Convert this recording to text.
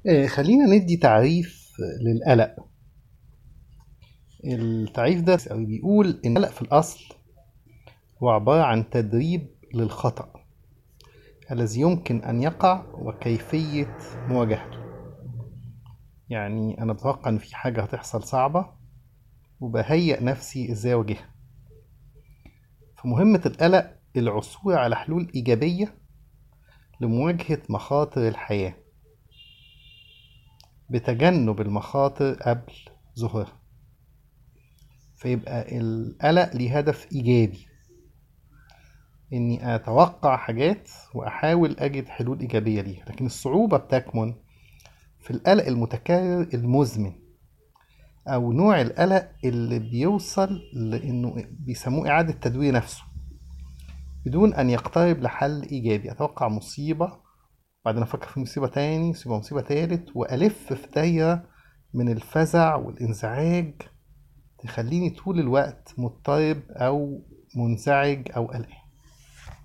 آه، خلينا ندي تعريف للقلق التعريف ده أو بيقول إن القلق في الأصل هو عبارة عن تدريب للخطأ الذي يمكن أن يقع وكيفية مواجهته يعني أنا بتوقع إن في حاجة هتحصل صعبة وبهيئ نفسي إزاي أواجهها فمهمة القلق العثور على حلول إيجابية لمواجهة مخاطر الحياة بتجنب المخاطر قبل ظهورها فيبقى القلق ليه هدف إيجابي إني أتوقع حاجات وأحاول أجد حلول إيجابية ليها لكن الصعوبة بتكمن في القلق المتكرر المزمن أو نوع القلق اللي بيوصل لإنه بيسموه إعادة تدوير نفسه بدون أن يقترب لحل إيجابي أتوقع مصيبة بعدين أفكر في مصيبة تاني مصيبة مصيبة تالت وألف في دايرة من الفزع والانزعاج تخليني طول الوقت مضطرب أو منزعج أو قلقان